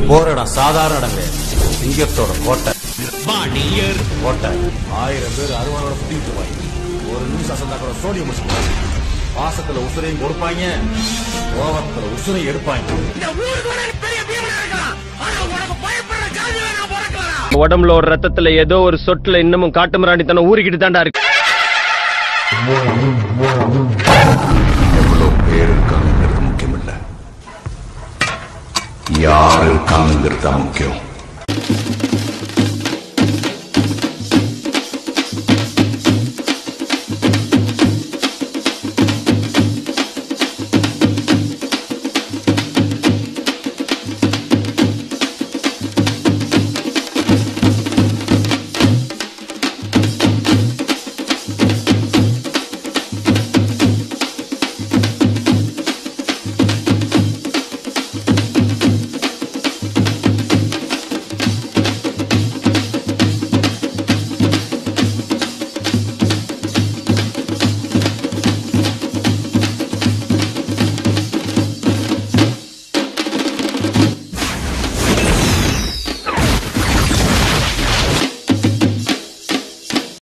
போற இடம் சாதாரண இடம் கிடையாது சிங்கத்தோட கோட்டை கோட்டை ஆயிரம் பேர் அறுவாரோட சுத்திட்டு இருப்பாங்க ஒரு நிமிஷம் அசந்தா கூட சோடியம் முடிச்சுப்பாங்க பாசத்துல உசுரையும் கொடுப்பாங்க கோபத்துல உசுரையும் எடுப்பாங்க உடம்புல ஒரு ரத்தத்துல ஏதோ ஒரு சொட்டுல இன்னமும் காட்டு மிராண்டித்தனம் ஊறிக்கிட்டு தாண்டா இருக்கு எவ்வளவு பேர் இருக்காங்கிறது முக்கியம் இல்ல யார் இருக்காங்கிறது தான் முக்கியம்